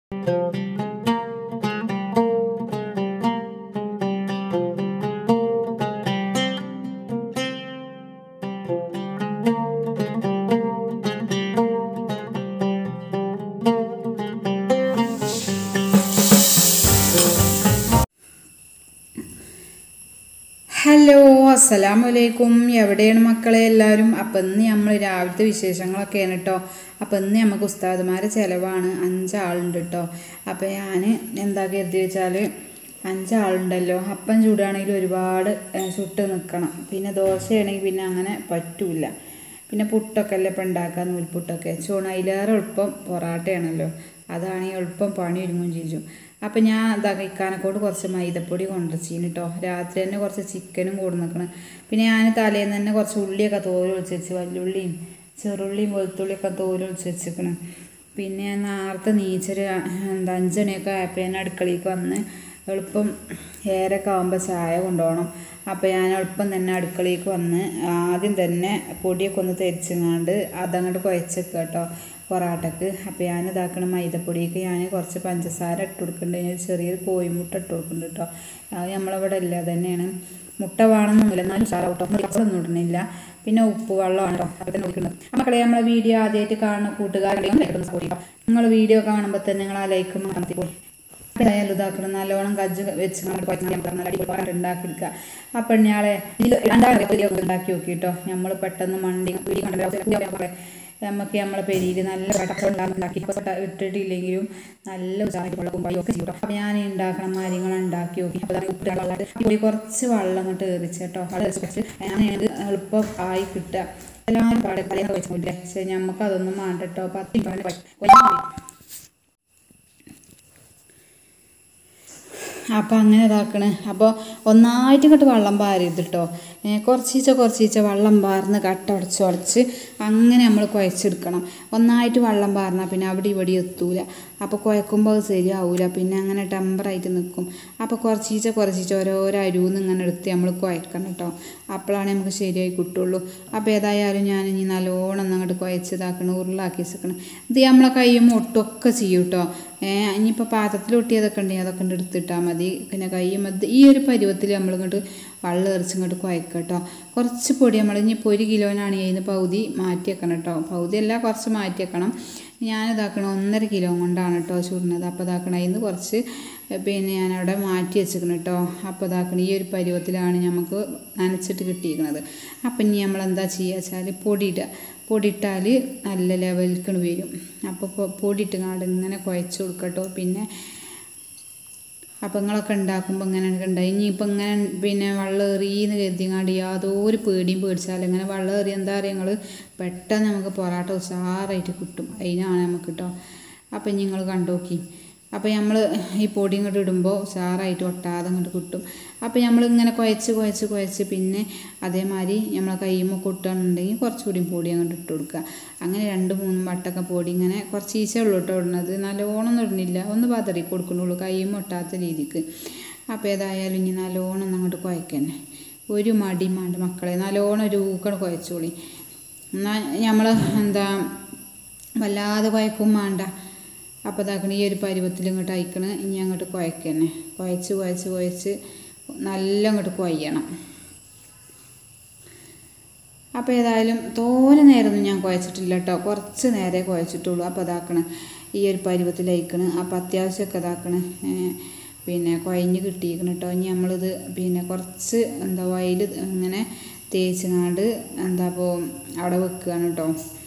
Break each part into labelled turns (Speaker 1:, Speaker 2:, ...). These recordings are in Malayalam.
Speaker 1: ഹലോ അസ്സലാമു അലൈക്കും എവിടെയാണ് മക്കളെ എല്ലാവരും അപ്പം ഇന്ന് നമ്മൾ രാവിലത്തെ വിശേഷങ്ങളൊക്കെയാണ് കേട്ടോ അപ്പം ഇന്ന് നമുക്ക് ഉസ്താദുമാരെ ചിലവാണ് അഞ്ചാളുണ്ട് കേട്ടോ അപ്പം ഞാൻ എന്താ കരുതി വെച്ചാൽ അഞ്ചാളുണ്ടല്ലോ അപ്പം ചൂടാണെങ്കിൽ ഒരുപാട് ഏ, ചുട്ട് നിൽക്കണം പിന്നെ ദോശയാണെങ്കിൽ പിന്നെ അങ്ങനെ പറ്റൂല പിന്നെ പുട്ടൊക്കെ അല്ലേ ഇപ്പം ഉണ്ടാക്കാൻ നൂൽപുട്ടൊക്കെ ചോണ അതിലേറെ എളുപ്പം പൊറാട്ടയാണല്ലോ അതാണ് ഈ എളുപ്പം പണി ഒരുങ്ങും ചെയ്യും അപ്പം ഞാൻ എന്താ ഇക്കാനക്കോട് കുറച്ച് മൈദപ്പൊടി കൊണ്ടുവച്ചീന് കേട്ടോ രാത്രി തന്നെ കുറച്ച് ചിക്കനും കൂടെ നിൽക്കണം പിന്നെ ഞാൻ തലേന്ന് തന്നെ കുറച്ച് ഉള്ളിയൊക്കെ തോല് ഒളിച്ച് വെച്ച് വല്ലുള്ളിയും ചെറുള്ളിയും വെളുത്തുള്ളിയൊക്കെ തോല് ഒളിച്ച് വെച്ചിരിക്കണം പിന്നെ ഞാൻ നേരത്തെ നീച്ചൊരു എന്താ അഞ്ചണിയൊക്കെ ആയപ്പോൾ ഞാൻ അടുക്കളയ്ക്ക് വന്ന് എളുപ്പം ഏരൊക്കെ ആകുമ്പോൾ ചായ കൊണ്ടുപോകണം അപ്പോൾ ഞാൻ എളുപ്പം തന്നെ അടുക്കളയ്ക്ക് വന്ന് ആദ്യം തന്നെ പൊടിയൊക്കെ ഒന്ന് തെരിച്ചങ്ങാണ്ട് അതങ്ങോട്ട് കുഴച്ചേക്കുക കേട്ടോ പൊറാട്ടക്ക് അപ്പോൾ ഞാൻ ഇതാക്കണ മൈദപ്പൊടിക്ക് ഞാൻ കുറച്ച് പഞ്ചസാര ഇട്ട് കൊടുക്കുന്നുണ്ട് ഞാൻ ചെറിയൊരു കോഴിമുട്ട ഇട്ട് കൊടുക്കുന്നുണ്ട് കേട്ടോ അത് നമ്മളിവിടെ ഇല്ല തന്നെയാണ് മുട്ട വേണമെന്നൊന്നുമില്ല എന്നാലും സാറാവട്ടോ ഒന്നും ഇടണില്ല പിന്നെ ഉപ്പ് വെള്ളമാണ് കേട്ടോ അതൊക്കെ തന്നെ ഒഴിക്കുന്നത് മക്കളെ നമ്മളെ വീഡിയോ ആദ്യമായിട്ട് കാണുന്ന കൂട്ടുകാരുടെയും നിങ്ങൾ വീഡിയോ കാണുമ്പോൾ തന്നെ നിങ്ങൾ ആ ലൈക്ക് നടത്തിപ്പോയി എന്തായാലും ഇതാക്കണം നല്ലോണം കജ്ജ് വെച്ച് ഉണ്ടാക്കിയെടുക്കുക അപ്പം ഞാളെ ഇതിൽ രണ്ടാമത്തെ ഉണ്ടാക്കി നോക്കി കേട്ടോ നമ്മൾ പെട്ടെന്ന് മണ്ടി വീടി കണ്ടല്ലോ നമുക്ക് നമ്മളെ പെരിയിൽ നല്ല കടക്കം ഉണ്ടാക്കി ഇപ്പോൾ ഇട്ടിട്ടില്ലെങ്കിലും നല്ല ഉച്ചാരിക്കുള്ള കുമ്പായൊക്കെ ചെയ്യും അപ്പം ഞാൻ ഉണ്ടാക്കണ കാര്യങ്ങൾ ഉണ്ടാക്കി നോക്കി അപ്പോൾ ഉപ്പ് വെള്ളം പൊടി കുറച്ച് വെള്ളം അങ്ങോട്ട് ഏറിച്ച് കേട്ടോ അത് വെച്ച് ഞാൻ ഇത് എളുപ്പം ആയി കിട്ടുക എല്ലാവരും പാടെ കലയൊക്കെ വെച്ചിട്ടില്ലേ പക്ഷേ നമുക്ക് അതൊന്നും വേണ്ട കേട്ടോ പത്ത് മിനിറ്റ് അപ്പം അങ്ങനെ ഇതാക്കണേ അപ്പോൾ ഒന്നായിട്ട് ഇങ്ങോട്ട് വെള്ളം പാരരുത് കേട്ടോ കുറച്ചീച്ച കുറച്ചീച്ച വെള്ളം പാർന്ന് കട്ട ഉടച്ച് ഉടച്ച് അങ്ങനെ നമ്മൾ കുഴച്ചെടുക്കണം ഒന്നായിട്ട് വെള്ളം പാർന്നാൽ പിന്നെ അവിടെ ഇവിടെ എത്തൂല അപ്പോൾ കുഴക്കുമ്പോൾ അത് ശരിയാവൂല പിന്നെ അങ്ങനെ ടെമ്പറായിട്ട് നിൽക്കും അപ്പോൾ കുറച്ചീച്ച കുറച്ചീച്ച ഓരോരോ അരുന്ന് ഇങ്ങനെ എടുത്ത് നമ്മൾ കുഴക്കണം കേട്ടോ അപ്പോഴാണ് നമുക്ക് ശരിയായി കിട്ടുള്ളൂ അപ്പോൾ ഏതായാലും ഞാൻ ഇനി നല്ലോണം ഒന്ന് അങ്ങോട്ട് കുഴച്ചതാക്കണം ഉരുളാക്കി വെച്ചേക്കണം ഇത് നമ്മളെ കയ്യും ഒട്ടൊക്കെ ചെയ്യും കേട്ടോ ഇനിയിപ്പോൾ പാത്രത്തിൽ ഒട്ടിയതൊക്കെ ഉണ്ടെങ്കിൽ അതൊക്കെ ഉണ്ട് എടുത്തിട്ടാൽ മതി പിന്നെ കയ്യും അത് ഈ ഒരു പരുവത്തിൽ നമ്മളിങ്ങോട്ട് വെള്ളം എറിച്ച് ഇങ്ങോട്ട് കുഴക്കുക കേട്ടോ കുറച്ച് പൊടി നമ്മൾ ഇനിയിപ്പോൾ ഒരു കിലോനാണെങ്കിൽ അതിന് പകുതി മാറ്റി വെക്കണം കേട്ടോ പകുതി അല്ല കുറച്ച് മാറ്റി വെക്കണം ഞാൻ ഇതാക്കണം ഒന്നര കിലോ കൊണ്ടാണ് കേട്ടോ ചൂടുന്നത് അപ്പോൾ ഇതാക്കണം അതിന് കുറച്ച് പിന്നെ ഞാനവിടെ മാറ്റി വെച്ചിരിക്കണം കേട്ടോ അപ്പോൾ ഇതാക്കണം ഈ ഒരു പരുവത്തിലാണ് നമുക്ക് നനച്ചിട്ട് കിട്ടിയിരിക്കുന്നത് അപ്പം ഇനി നമ്മൾ എന്താ ചെയ്യുക വെച്ചാൽ പൊടിയിടുക പൊടിയിട്ടാൽ നല്ല ലെവലിൽ വരും അപ്പോൾ പൊടിയിട്ട് കാട് ഇങ്ങനെ കുഴച്ച് കൊടുക്കട്ടോ പിന്നെ അപ്പം നിങ്ങളൊക്കെ ഉണ്ടാക്കുമ്പോൾ ഇങ്ങനെ ഉണ്ടായി ഇനിയിപ്പോൾ ഇങ്ങനെ പിന്നെ വെള്ളം എറിയെന്ന് കരുതിങ്ങാണ്ട് യാതൊരു പേടിയും പേടിച്ചാൽ ഇങ്ങനെ വെള്ളം എറിയ എന്താ പറയുക നിങ്ങൾ പെട്ടെന്ന് നമുക്ക് പൊറാട്ട ഉഷാറായിട്ട് കിട്ടും അതിനാണ് നമുക്ക് കേട്ടോ അപ്പം നിങ്ങൾ കണ്ടോക്കി അപ്പോൾ നമ്മൾ ഈ പൊടി ഇങ്ങോട്ട് ഇടുമ്പോൾ ഉഷാറായിട്ട് ഒട്ടാതെ അങ്ങോട്ട് കിട്ടും അപ്പോൾ നമ്മൾ ഇങ്ങനെ കുഴച്ച് കുഴച്ച് കുഴച്ച് പിന്നെ അതേമാതിരി നമ്മളെ കയ്യുമ്പോൾ കൊട്ടുകയാണെന്നുണ്ടെങ്കിൽ കുറച്ചുകൂടി പൊടി അങ്ങോട്ട് ഇട്ട് കൊടുക്കുക അങ്ങനെ രണ്ട് മൂന്നും വട്ടൊക്കെ പൊടി ഇങ്ങനെ കുറച്ച് ഈശ ഉള്ളൂ കേട്ടോ ഇടുന്നത് നല്ലോണം ഒന്നും ഇടുന്നില്ല ഒന്ന് പതറി കൊടുക്കണുള്ളൂ കയ്യുമ്പോൾ ഒട്ടാത്ത രീതിക്ക് അപ്പോൾ ഏതായാലും ഇനി നല്ലോണം ഒന്ന് അങ്ങോട്ട് കുഴക്കന്നെ ഒരു മടി മാണ്ട മക്കളെ നല്ലോണം ഒരു ഊക്കണ് കുഴച്ചോളി എന്നാൽ നമ്മൾ എന്താ വല്ലാതെ കുഴക്കും വേണ്ട അപ്പോൾ ഇതാക്കണ ഈ ഒരു പരുവത്തിൽ ഇങ്ങോട്ട് അയക്കണ് ഇനി അങ്ങോട്ട് കുഴക്കന്നെ കുഴച്ച് കുഴച്ച് കുഴച്ച് നല്ല അങ്ങോട്ട് കുഴയണം അപ്പോൾ ഏതായാലും തോനെ നേരമൊന്നും ഞാൻ കുഴച്ചിട്ടില്ല കേട്ടോ കുറച്ച് നേരെ കുഴച്ചിട്ടുള്ളൂ അപ്പോൾ ഇതാക്കണ ഈ ഒരു പരുവത്തിൽ അയക്കണ് അപ്പോൾ അത്യാവശ്യമൊക്കെ ഇതാക്കണ് പിന്നെ കുഴഞ്ഞ് കിട്ടിയിരിക്കണം കേട്ടോ ഇനി നമ്മളിത് പിന്നെ കുറച്ച് എന്താ വയൽ ഇങ്ങനെ തേച്ചങ്ങാണ്ട് എന്താ അപ്പോൾ അവിടെ വെക്കുകയാണ് കേട്ടോ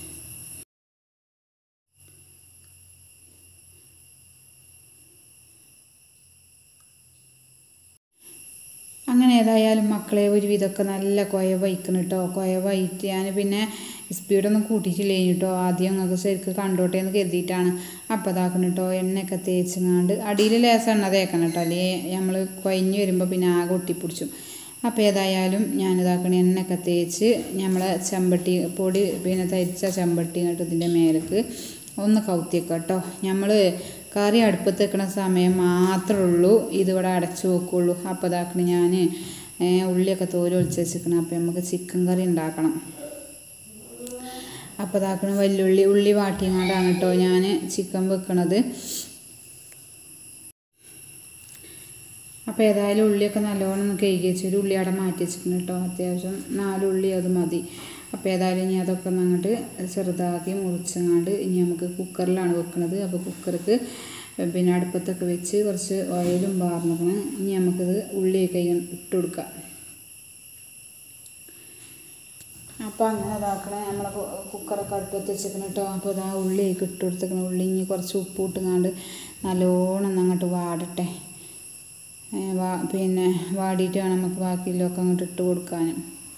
Speaker 1: അങ്ങനെ ഏതായാലും മക്കളെ ഒരു വിധമൊക്കെ നല്ല കുഴ വഹിക്കണം കേട്ടോ കുഴ വഹിറ്റ് ഞാൻ പിന്നെ സ്പീഡൊന്നും കൂട്ടിയിട്ടില്ല കേട്ടോ ആദ്യം നിങ്ങൾക്ക് ശരിക്കും കണ്ടോട്ടെ എന്ന് കരുതിയിട്ടാണ് അപ്പോൾ ഇതാക്കണം കേട്ടോ എണ്ണയൊക്കെ തേച്ചങ്ങാണ്ട് അടിയിൽ ലേസം എണ്ണ തേക്കണം കേട്ടോ അല്ലെങ്കിൽ നമ്മൾ കുഴഞ്ഞ് വരുമ്പോൾ പിന്നെ ആകെ ഒട്ടിപ്പിടിച്ചു അപ്പോൾ ഏതായാലും ഞാനിതാക്കണ എണ്ണയൊക്കെ തേച്ച് നമ്മളെ ചെമ്പട്ടി പൊടി പിന്നെ തരിച്ച ചെമ്പട്ടി ഇങ്ങോട്ട് ഇതിൻ്റെ മേലേക്ക് ഒന്ന് കൗത്തിയേക്കാം കേട്ടോ നമ്മൾ കറി അടുപ്പത്ത് വെക്കണ സമയം മാത്രമേ ഉള്ളൂ ഇതിവിടെ അടച്ചു വെക്കുള്ളൂ അപ്പോൾ ഇതാക്കണം ഞാൻ ഉള്ളിയൊക്കെ തോല് ഒളിച്ച് വെച്ചിരിക്കണം അപ്പോൾ നമുക്ക് ചിക്കൻ കറി ഉണ്ടാക്കണം അപ്പോൾ ഇതാക്കണം വല്യുള്ളി ഉള്ളി വാട്ടിയങ്ങാണ്ടാണ് കേട്ടോ ഞാൻ ചിക്കൻ വെക്കണത് അപ്പോൾ ഏതായാലും ഉള്ളിയൊക്കെ നല്ലോണം ഒന്ന് കഴുകി വെച്ച് ഒരു ഉള്ളി അവിടെ മാറ്റി വെച്ചിട്ടുണ്ട് കേട്ടോ അത്യാവശ്യം നാല് ഉള്ളി അത് മതി അപ്പോൾ ഏതായാലും ഇനി അതൊക്കെ ഒന്ന് അങ്ങോട്ട് ചെറുതാക്കി മുറിച്ചങ്ങാണ്ട് ഇനി നമുക്ക് കുക്കറിലാണ് വെക്കുന്നത് അപ്പോൾ കുക്കർക്ക് പിന്നെ അടുപ്പത്തൊക്കെ വെച്ച് കുറച്ച് ഓയിലും വാർന്നിക്കണം ഇനി നമുക്കിത് ഉള്ളിയൊക്കെ ഇട്ട് കൊടുക്കാം അപ്പോൾ അങ്ങനെ ഇതാക്കണേ നമ്മളെ കുക്കറൊക്കെ അടുപ്പത്ത് വെച്ചിരിക്കണം കേട്ടോ അപ്പോൾ ഇതാ ഉള്ളിയൊക്കെ ഇട്ട് കൊടുത്തേക്കണം ഉള്ളി ഇനി കുറച്ച് ഉപ്പ് ഇട്ടുങ്ങാണ്ട് നല്ലോണം അങ്ങോട്ട് വാടട്ടെ ഏ, വാ പിന്നെ വാടിയിട്ട് വേണം നമുക്ക് ബാക്കിയുള്ളതൊക്കെ അങ്ങോട്ട് ഇട്ട് കൊടുക്കാനും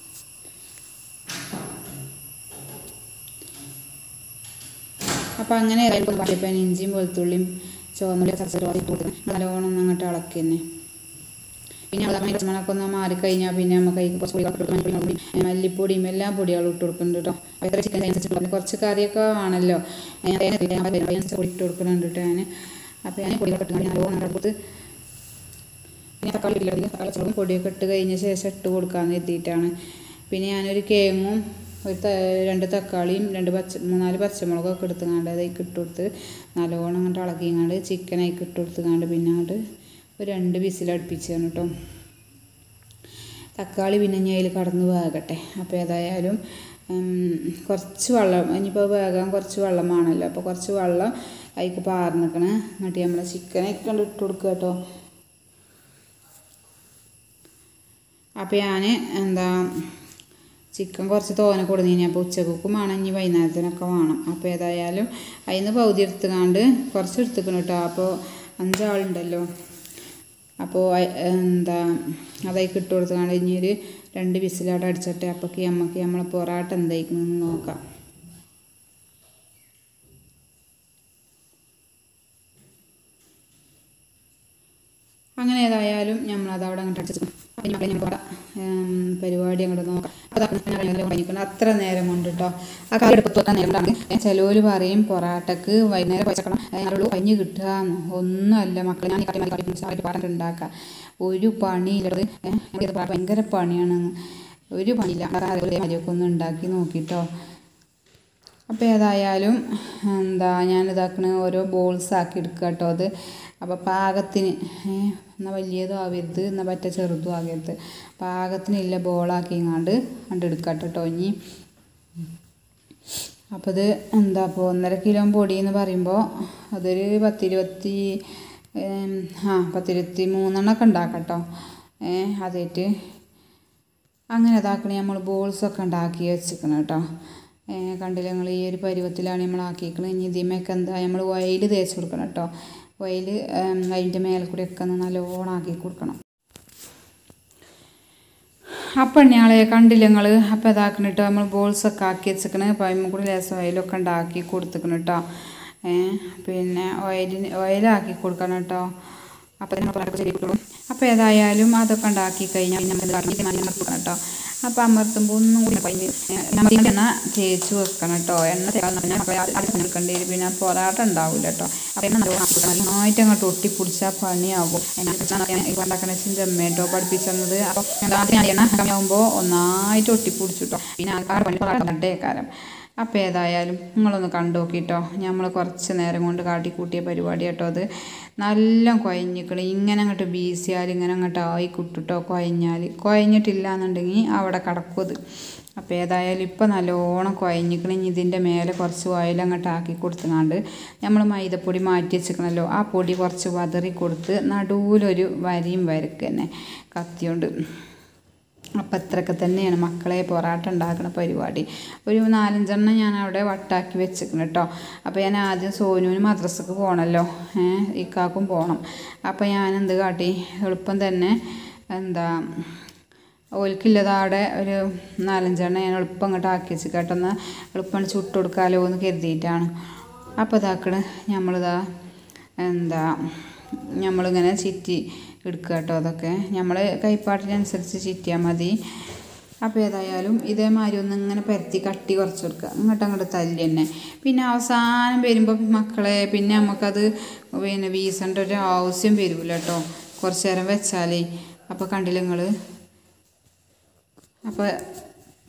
Speaker 1: അപ്പോൾ അങ്ങനെ വാട്ടിയപ്പോൾ ഇഞ്ചിയും വെളുത്തുള്ളിയും ചുവന്നുള്ളി ചതച്ചിട്ട് ഇട്ട് കൊടുക്കണം നല്ലോണം ഒന്ന് അങ്ങോട്ട് ഇളക്കി തന്നെ പിന്നെ അത് പച്ചമുളകൊക്കെ ഒന്ന് മാറിക്കഴിഞ്ഞാൽ പിന്നെ നമുക്ക് അതിൽ കുറച്ച് പൊടികളൊക്കെ ഇട്ട് കൊടുക്കണം. മഞ്ഞൾപ്പൊടി, ഏ, മല്ലിപ്പൊടിയും എല്ലാ പൊടികളും ഇട്ട് കൊടുക്കുന്നുണ്ട് കേട്ടോ അപ്പോൾ ഇത്ര ചിക്കൻ അനുസരിച്ച് പിന്നെ കുറച്ച് കറിയൊക്കെ ആണല്ലോ ഞാൻ തേങ്ങ ഇട്ടില്ല, അപ്പോൾ അതിനനുസരിച്ച് പൊടി ഇട്ട് കൊടുക്കുന്നുണ്ട് കേട്ടോ ഞാൻ അപ്പോൾ ഞാൻ പൊടികളൊക്കെ ഇട്ട് നല്ലോണം കൊടുത്ത് പിന്നെ തക്കാളി ഇട്ടില്ല തക്കാളി പൊടിയൊക്കെ ഇട്ട് കഴിഞ്ഞ ശേഷം ഇട്ട് കൊടുക്കാമെന്ന് എത്തിയിട്ടാണ് പിന്നെ ഞാനൊരു കേങ്ങും ഒരു ത- രണ്ട് തക്കാളിയും രണ്ട് പച്ച മൂന്നാല് പച്ചമുളകൊക്കെ എടുത്തുങ്ങാണ്ട് അതിലേക്ക് ഇട്ട് കൊടുത്ത് നല്ലോണം അങ്ങോട്ട് ഇളക്കിങ്ങാണ്ട് ചിക്കൻ അതിലേക്ക് ഇട്ട് കൊടുത്തുങ്ങാണ്ട് പിന്നെ അങ്ങോട്ട് ഒരു രണ്ട് വിസിലടുപ്പിച്ചാണ് കേട്ടോ തക്കാളി പിന്നെ ഇനി അതിൽ കടന്ന് വേകട്ടെ അപ്പോൾ ഏതായാലും ഉം, കുറച്ച് വെള്ളം ഇനിയിപ്പോൾ വേകാൻ കുറച്ച് വെള്ളം വേണമല്ലോ അപ്പോൾ കുറച്ച് വെള്ളം അതിലേക്ക് പാർന്നിക്കണേ എന്നിട്ട് നമ്മളെ ചിക്കനൊക്കെ കൊണ്ട് ഇട്ട് കൊടുക്കുക കേട്ടോ അപ്പോൾ ഞാൻ എന്താ ചിക്കൻ കുറച്ച് തോനെ കൊടുന്നു അപ്പോൾ ഉച്ചക്കും വേണം ഇനി വൈകുന്നേരത്തിനൊക്കെ വേണം അപ്പോൾ ഏതായാലും അതിൽ നിന്ന് പകുതി എടുത്തുകാണ്ട് കുറച്ച് എടുത്തുക്കണം കേട്ടോ അപ്പോൾ അഞ്ചാളുണ്ടല്ലോ അപ്പോൾ അയ്- എന്താ അതായിക്ക് ഇട്ട് കൊടുത്തുകാണ്ട് ഇനി ഒരു രണ്ട് വിസിലവിടെ അടിച്ചിട്ട് അപ്പോഴേക്ക് നമുക്ക് നമ്മളെ പൊറാട്ട എന്തായിക്കണമെന്ന് നോക്കാം അങ്ങനെ ഏതായാലും നമ്മളത് അവിടെ അങ്ങോട്ട് അടിച്ചു അപ്പം ഇനി നമുക്ക് പരിപാടി അങ്ങോട്ട് നോക്കാം അത് അത്ര നേരം കൊണ്ട് കേട്ടോ ആ കറി എടുപ്പത്ത് വെക്കാൻ നേരം കൊണ്ടാണ് ചിലവർ പറയും പൊറാട്ടക്ക് വൈകുന്നേരം പച്ചക്കണം അതിനുള്ളൂ കഞ്ഞി കിട്ടുക എന്ന് ഒന്നുമല്ല മക്കൾ ഞാൻ ഈ കറി മതി കറി സാറിട്ട് പറഞ്ഞിട്ട് ഉണ്ടാക്കുക ഒരു പണിയില്ലത് ഇത് ഭയങ്കര പണിയാണെന്ന് ഒരു പണിയില്ല മതിയൊക്കെ ഒന്ന് ഉണ്ടാക്കി നോക്കിട്ടോ അപ്പോൾ ഏതായാലും എന്താ ഞാൻ ഇതാക്കണ ഓരോ ബോൾസ് ആക്കി എടുക്കുക കേട്ടോ അത് അപ്പോൾ പാകത്തിന് ഏ, എന്നാൽ വലിയതും ആവരുത് എന്നാൽ പറ്റ ചെറുതും ആകരുത് പാകത്തിനില്ല ബോളാക്കി ഇങ്ങാണ്ട് കണ്ട് എടുക്കുക കേട്ടോ ഇനി അപ്പോൾ ഇത് എന്താ ഇപ്പോൾ ഒന്നര കിലോ പൊടി എന്ന് പറയുമ്പോൾ അതൊരു പത്തിരുപത്തി ഏം, ആ പത്തിരുപത്തി മൂന്നെണ്ണമൊക്കെ ഉണ്ടാക്കാം കേട്ടോ ഏ അതേറ്റ് അങ്ങനെ ഇതാക്കണേ നമ്മൾ ബോൾസൊക്കെ ഉണ്ടാക്കി വെച്ചിരിക്കണം കേട്ടോ ഏ, കണ്ടില്ലേ നിങ്ങൾ ഈ ഒരു പരുവത്തിലാണ് നമ്മൾ ആക്കിയിരിക്കുന്നത് ഇനി ഇതിമയൊക്കെ എന്താ നമ്മൾ ഓയിൽ തേച്ച് കൊടുക്കണം കേട്ടോ ഓയിൽ അതിൻ്റെ മേലെ കൂടി ഒക്കെ ഒന്ന് നല്ലോണം ആക്കി കൊടുക്കണം അപ്പം ഇയാളെ കണ്ടില്ല നിങ്ങൾ അപ്പം ഇതാക്കണം കേട്ടോ നമ്മൾ ബോൾസൊക്കെ ആക്കി വെച്ചിക്കണ് അപ്പം അതിന് കൂടി ലേസം ഓയിലൊക്കെ ഉണ്ടാക്കി കൊടുത്തിക്കണം കേട്ടോ ഏ പിന്നെ ഓയിലിന് ഓയിലാക്കി കൊടുക്കണം കേട്ടോ അപ്പം നമ്മൾ പറയാൻ ശരി കിട്ടുള്ളൂ അപ്പോൾ ഏതായാലും അതൊക്കെ ഉണ്ടാക്കി കഴിഞ്ഞാൽ പിന്നെ നമുക്ക് കാട്ടി കൊടുക്കണം കേട്ടോ അപ്പോൾ അമർത്തുമ്പോൾ ഒന്നും കൂടി കഴിഞ്ഞ് നമ്മൾ എണ്ണ തേച്ച് വെക്കണം കേട്ടോ എണ്ണ തേക്കാൻ പറഞ്ഞാൽ മക്കളെ അടുത്ത് നിൽക്കേണ്ടി വരും പിന്നെ പൊറാട്ട ഉണ്ടാവില്ല കേട്ടോ അപ്പോൾ എണ്ണ നല്ലോണം ആക്കി കൊടുക്കണം നന്നായിട്ട് അങ്ങോട്ട് ഒട്ടിപ്പിടിച്ചാൽ പണിയാകും ഉണ്ടാക്കണ ചെമ്മേട്ടോ പഠിപ്പിച്ചത് അപ്പോൾ ആദ്യം ഞാൻ എണ്ണ കമ്മിയാകുമ്പോൾ ഒന്നായിട്ട് ഒട്ടിപ്പിടിച്ചു കേട്ടോ പിന്നെ ആൾക്കാർ പണി പൊറാട്ടേ കാരം അപ്പോൾ ഏതായാലും നിങ്ങളൊന്ന് കണ്ടു നോക്കിട്ടോ നമ്മൾ കുറച്ച് നേരം കൊണ്ട് കാട്ടിക്കൂട്ടിയ പരിപാടി കേട്ടോ അത് നല്ല കുഴഞ്ഞിക്കണം ഇങ്ങനെ അങ്ങോട്ട് വീശിയാൽ ഇങ്ങനെ അങ്ങോട്ട് ആയി കുട്ടിട്ടോ കുഴഞ്ഞാൽ കുഴഞ്ഞിട്ടില്ല എന്നുണ്ടെങ്കിൽ അവിടെ കിടക്കും അത് അപ്പോൾ ഏതായാലും ഇപ്പം നല്ലോണം കുഴഞ്ഞിക്കണം ഇനി ഇതിൻ്റെ മേലെ കുറച്ച് ഓയിൽ അങ്ങോട്ട് ആക്കി കൊടുത്തുങ്ങാണ്ട് നമ്മൾ മൈദപ്പൊടി മാറ്റി വെച്ചിക്കണല്ലോ ആ പൊടി കുറച്ച് വതറി കൊടുത്ത് നടുവിലൊരു വരിയും വരക്ക് തന്നെ കത്തിയോണ്ട് അപ്പം അത്രയൊക്കെ തന്നെയാണ് മക്കളെ പൊറാട്ട ഉണ്ടാക്കുന്ന പരിപാടി ഒരു നാലഞ്ചെണ്ണം ഞാൻ അവിടെ വട്ടാക്കി വെച്ചിരിക്കണം കേട്ടോ അപ്പോൾ ഞാൻ ആദ്യം സോനുവിന് മദ്രസക്ക് പോകണമല്ലോ ഏഹ് ഇക്കാക്കും പോകണം അപ്പോൾ ഞാൻ എന്ത് കാട്ടി എളുപ്പം തന്നെ എന്താ ഓൽക്കില്ലത് അവിടെ ഒരു നാലഞ്ചെണ്ണം ഞാൻ എളുപ്പം അങ്ങോട്ട് ആക്കി വെച്ച് കേട്ടോ എന്നാൽ എളുപ്പം ചുട്ട് കൊടുക്കാമല്ലോ എന്ന് കരുതിയിട്ടാണ് അപ്പോൾ ഇതാക്കണ് നമ്മളിതാ എന്താ നമ്മളിങ്ങനെ ചിറ്റി എടുക്കുക കേട്ടോ അതൊക്കെ നമ്മൾ കൈപ്പാട്ടിനനുസരിച്ച് ചിറ്റിയാൽ മതി അപ്പോൾ ഏതായാലും ഇതേമാതിരി ഒന്ന് ഇങ്ങനെ പരത്തി കട്ടി കുറച്ച് കൊടുക്കുക ഇങ്ങോട്ട് അങ്ങോട്ട് തല്ലി തന്നെ പിന്നെ അവസാനം വരുമ്പോൾ മക്കളെ പിന്നെ നമുക്കത് പിന്നെ വീസേണ്ട ഒരു ആവശ്യം വരില്ല കേട്ടോ കുറച്ച് നേരം വെച്ചാലേ അപ്പോൾ കണ്ടില്ല നിങ്ങൾ അപ്പോൾ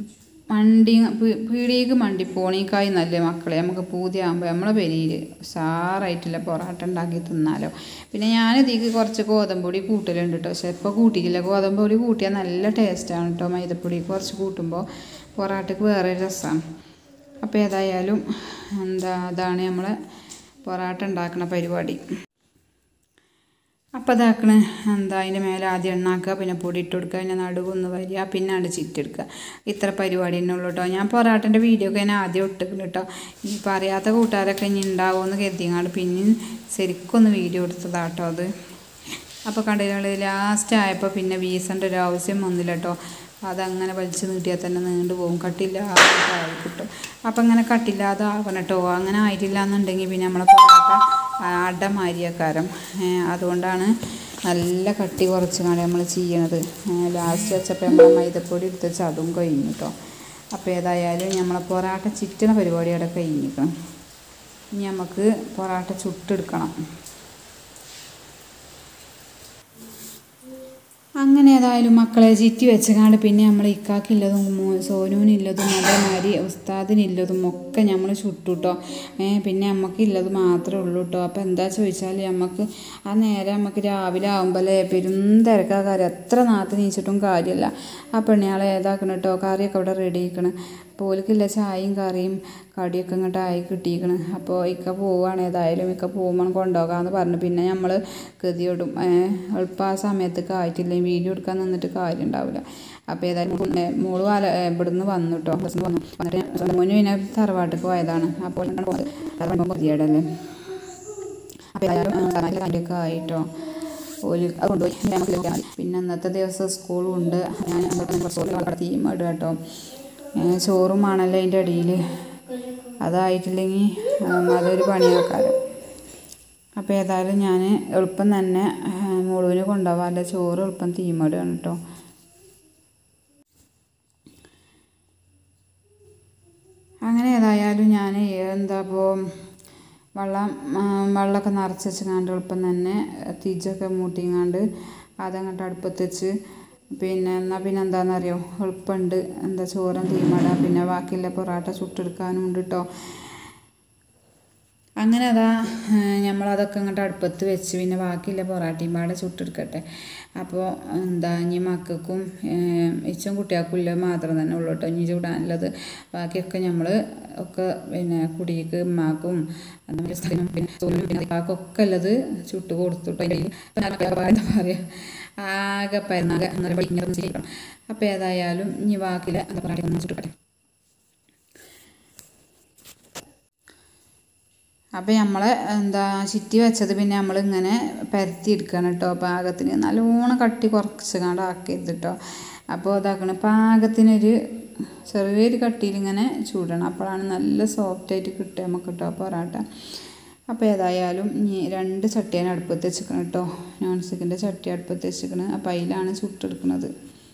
Speaker 1: മണ്ടി പീ- പീടികക്ക് മണ്ടി പോണേക്കായി നല്ല മക്കളെ നമുക്ക് പൂതിയാകുമ്പോൾ നമ്മളെ പെരിയിൽ ഉഷാറായിട്ടില്ല പൊറാട്ട ഉണ്ടാക്കി തിന്നാലോ പിന്നെ ഞാൻ ഇതിക്ക് കുറച്ച് ഗോതമ്പൊടി കൂട്ടലുണ്ട് കേട്ടോ പക്ഷെ ഇപ്പോൾ കൂട്ടിയില്ല ഗോതമ്പൊടി കൂട്ടിയാൽ നല്ല ടേസ്റ്റാണ് കേട്ടോ മൈദപ്പൊടി കുറച്ച് കൂട്ടുമ്പോൾ പൊറാട്ടയ്ക്ക് വേറെ രസമാണ് അപ്പോൾ ഏതായാലും എന്താ അതാണ് നമ്മളെ പൊറാട്ട ഉണ്ടാക്കുന്ന പരിപാടി അപ്പോൾ ഇതാക്കണ എന്താ അതിൻ്റെ മേലെ ആദ്യം എണ്ണാക്കുക പിന്നെ പൊടി ഇട്ട് കൊടുക്കുക പിന്നെ നടുവൊന്ന് വരിക പിന്നെ അത് ചിറ്റെടുക്കുക ഇത്ര പരിപാടി തന്നെ ഉള്ളൂ കേട്ടോ ഞാൻ പൊറാട്ടൻ്റെ വീഡിയോ ഒക്കെ ഞാൻ ആദ്യം ഇട്ടിട്ടുണ്ട് കേട്ടോ ഇനിയിപ്പോൾ അറിയാത്ത കൂട്ടുകാരൊക്കെ ഇനി ഉണ്ടാവുമെന്ന് കരുതിങ്ങാണ്ട് പിന്നെയും ശരിക്കൊന്ന് വീഡിയോ എടുത്തതാട്ടോ അത് അപ്പോൾ കണ്ടില്ല ലാസ്റ്റ് ആയപ്പോൾ പിന്നെ വീസേണ്ട ഒരു ആവശ്യം വന്നില്ല കേട്ടോ അതങ്ങനെ വലിച്ചു നീട്ടിയാൽ തന്നെ നീണ്ടു പോകും കട്ടില്ലാതെ ആയി കിട്ടും അപ്പം അങ്ങനെ കട്ടില്ലാതെ ആവണം കേട്ടോ അങ്ങനെ ആയിട്ടില്ല എന്നുണ്ടെങ്കിൽ പിന്നെ നമ്മളെ പൊറോട്ട അടമാരിയക്കാരം അതുകൊണ്ടാണ് നല്ല കട്ടി കുറച്ച് കാണി നമ്മൾ ചെയ്യണത് ലാസ്റ്റ് വെച്ചപ്പോൾ നമ്മൾ മൈദപ്പൊടി എടുത്ത് വെച്ച് അതും കഴിഞ്ഞു കേട്ടോ അപ്പോൾ ഏതായാലും നമ്മളെ പൊറാട്ട ചിറ്റണ പരിപാടി അവിടെ കഴിഞ്ഞിരിക്കണം ഇനി നമുക്ക് പൊറാട്ട ചുട്ടെടുക്കണം അങ്ങനെ ഏതായാലും മക്കളെ ചുറ്റി വെച്ചങ്ങാണ്ട് പിന്നെ നമ്മൾ ഇക്കാക്കില്ലതും മോ- സോനുവിനില്ലതും അതേമാതിരി ഉസ്താദിനില്ലതും ഒക്കെ നമ്മൾ ചുട്ടു കേട്ടോ ഏ പിന്നെ നമുക്കില്ലത് മാത്രമേ ഉള്ളൂ കേട്ടോ അപ്പോൾ എന്താ ചോദിച്ചാൽ നമുക്ക് ആ നേരം നമുക്ക് രാവിലെ ആകുമ്പോഴേ പെരും തിരക്കാ കാര്യം എത്ര നാത്ത് നീച്ചിട്ടും കാര്യമില്ല ആ പെണ്ണിയാളെ ഏതാക്കണം കേട്ടോ കറിയൊക്കെ ഇവിടെ റെഡി ആക്കണം പോലിക്കില്ല ചായയും കറിയും കടിയൊക്കെ ഇങ്ങോട്ട് ആയി കിട്ടിയിരിക്കണ് അപ്പോൾ ഇക്ക പോവുകയാണ് ഏതായാലും ഇക്ക പോകുമ്പോൾ കൊണ്ടുപോകാമെന്ന് പറഞ്ഞു പിന്നെ നമ്മൾ ഗതിയോടും എളുപ്പം ആ സമയത്തൊക്കെ ആയിട്ടില്ല വീഡിയോ എടുക്കാൻ നിന്നിട്ട് കാര്യം ഉണ്ടാവില്ല അപ്പോൾ ഏതായാലും പിന്നെ മോള് വാല ഇവിടുന്ന് വന്നു കേട്ടോ ബസ്സിന് വന്നു വന്നിട്ട് മോന് പിന്നെ തറവാട്ടിക്ക് പോയതാണ് അപ്പോൾ ഞങ്ങൾ പോയത് തറവാട്ട് മതിയടല്ലേ അപ്പോൾ ഏതായാലും നല്ല കാര്യമൊക്കെ ആയിട്ടോ ഒരു അത് കൊണ്ടുപോയി ഞങ്ങൾക്ക് ലഭിക്കാൻ പിന്നെ അന്നത്തെ ദിവസം സ്കൂളും ഉണ്ട് ഞാൻ എന്തൊക്കെ കുറച്ച് തീം ഇടുക കേട്ടോ ഏ, ചോറും ആണല്ലോ അതിൻ്റെ അടിയിൽ അതായിട്ടില്ലെങ്കിൽ ഉം, അതൊരു പണിയാക്കാരം അപ്പോൾ ഏതായാലും ഞാൻ എളുപ്പം തന്നെ മുഴുവന് കൊണ്ടുപോകാമല്ലോ ചോറ് എളുപ്പം തീമിടുകയാണ് കേട്ടോ അങ്ങനെ ഏതായാലും ഞാൻ എന്താ ഇപ്പോൾ വെള്ളം ആ, വെള്ളമൊക്കെ നിറച്ച് വെച്ചങ്ങാണ്ട് എളുപ്പം തന്നെ തീച്ചൊക്കെ മൂട്ടിങ്ങാണ്ട് അതങ്ങോട്ട് അടുപ്പത്ത് വെച്ച് പിന്നെ എന്നാൽ പിന്നെ എന്താണെന്നറിയോ എളുപ്പമുണ്ട് എന്താ ചോറും തീമട പിന്നെ ബാക്കിയുള്ള പൊറാട്ട ചുട്ടെടുക്കാനും ഉണ്ട് കേട്ടോ അങ്ങനെ അതാ നമ്മളതൊക്കെ അങ്ങോട്ട് അടുപ്പത്ത് വെച്ച് പിന്നെ ബാക്കിയുള്ള പൊറാട്ടയും പാടെ ചുട്ടെടുക്കട്ടെ അപ്പോൾ എന്താ ഇനി മക്കൾക്കും ഇച്ചും കുട്ടികൾക്കും ഇല്ല മാത്രം തന്നെ ഉള്ളൂ കേട്ടോ ഇനി ചൂടാനുള്ളത് ബാക്കിയൊക്കെ നമ്മൾ ഒക്കെ പിന്നെ കുടിക്ക് ഉമ്മാക്കും അതുപോലെ സ്ഥലം പിന്നെ സോനും പിന്നെ ഇക്കാക്കൊക്കെ ഉള്ളത് ചുട്ട് കൊടുത്തു കേട്ടോ അതിൽ എന്താ പറയുക ആകെ പരന്നാകെ അങ്ങനെ പഠിക്കുന്ന ചെയ്യണം അപ്പോൾ ഏതായാലും ഇനി ബാക്കിയില്ല എന്താ പൊറാട്ട ഒന്ന് ചുട്ടെടുക്കട്ടെ അപ്പോൾ നമ്മളെ എന്താ ചുറ്റി വെച്ചത് പിന്നെ നമ്മളിങ്ങനെ പരത്തി എടുക്കണം കേട്ടോ പാകത്തിന് നല്ലോണം കട്ടി കുറച്ച് കണ്ട് ആക്കരുത് കേട്ടോ അപ്പോൾ ഇതാക്കണം പാകത്തിനൊരു ചെറിയൊരു കട്ടിയിൽ ഇങ്ങനെ ചൂടണം അപ്പോഴാണ് നല്ല സോഫ്റ്റായിട്ട് കിട്ടുക നമുക്ക് കേട്ടോ പൊറാട്ട അപ്പോൾ ഏതായാലും ഇനി രണ്ട് ചട്ടിയാണ് അടുപ്പത്ത് വെച്ചിരിക്കണം കേട്ടോ നോൺ സ്റ്റിക്കിൻ്റെ ചട്ടി അടുപ്പത്ത് വെച്ചിരിക്കണം അപ്പോൾ അതിലാണ് ചുട്ടെടുക്കുന്നത്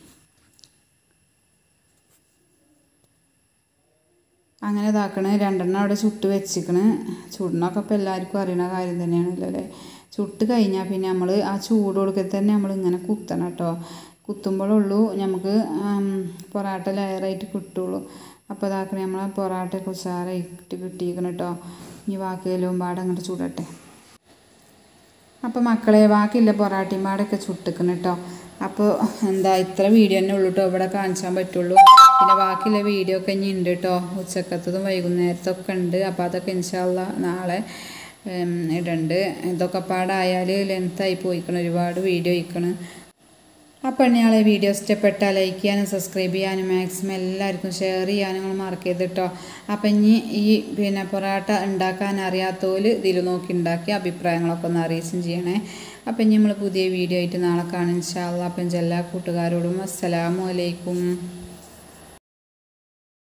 Speaker 1: അങ്ങനെ ഇതാക്കണ് രണ്ടെണ്ണം അവിടെ ചുട്ട് വെച്ചിക്കണ് ചുടണമൊക്കെ ഇപ്പോൾ എല്ലാവർക്കും അറിയണ കാര്യം തന്നെയാണല്ലോ അല്ലേ ചുട്ട് കഴിഞ്ഞാൽ പിന്നെ നമ്മൾ ആ ചൂട് കൊടുക്കൽ തന്നെ നമ്മൾ ഇങ്ങനെ കുത്തണം കേട്ടോ കുത്തുമ്പോഴുള്ളൂ നമുക്ക് ആം, പൊറാട്ട ലെയറായിട്ട് കിട്ടുള്ളൂ അപ്പോൾ ഇതാക്കണേ നമ്മൾ പൊറാട്ടയൊക്കെ ഉഷാറായിട്ട് കിട്ടിയിരിക്കണം കേട്ടോ ഇനി ബാക്കിയെല്ലാം പാടെ അങ്ങോട്ട് ചൂടട്ടെ അപ്പോൾ മക്കളെ ബാക്കിയുള്ള പൊറാട്ടയും പാടൊക്കെ ചുട്ടിക്കണം കേട്ടോ അപ്പോൾ എന്താ ഇത്ര വീഡിയോ തന്നെ ഉള്ളൂ കേട്ടോ ഇവിടെ കാണിച്ചാൻ പറ്റുള്ളൂ പിന്നെ ബാക്കിയുള്ള വീഡിയോ ഒക്കെ ഇനി ഉണ്ട് കേട്ടോ ഉച്ചക്കത്തതും വൈകുന്നേരത്തൊക്കെ ഉണ്ട് അപ്പോൾ അതൊക്കെ ഇൻഷാല്ല നാളെ ഉം, ഇടുന്നുണ്ട് ഇതൊക്കെ പാടായാൽ ലെങ്ത്തായി പോയിക്കണം ഒരുപാട് വീഡിയോ ഇരിക്കണം അപ്പോൾ ഇയാളെ വീഡിയോ ഇഷ്ടപ്പെട്ടാൽ ലൈക്ക് ചെയ്യാനും സബ്സ്ക്രൈബ് ചെയ്യാനും മാക്സിമം എല്ലാവർക്കും ഷെയർ ചെയ്യാനും നിങ്ങൾ മറക്കരുത് കേട്ടോ അപ്പം ഇനി ഈ പിന്നെ പൊറാട്ട ഉണ്ടാക്കാൻ അറിയാത്തവർ ഇതിൽ നോക്കി ഉണ്ടാക്കി അഭിപ്രായങ്ങളൊക്കെ ഒന്ന് അറിയിച്ചും ചെയ്യണേ അപ്പം ഇനി നമ്മൾ പുതിയ വീഡിയോ ആയിട്ട് നാളെ കാണും ഇൻഷാല്ല അപ്പം എല്ലാ കൂട്ടുകാരോടും അസ്സലാമു അലൈക്കും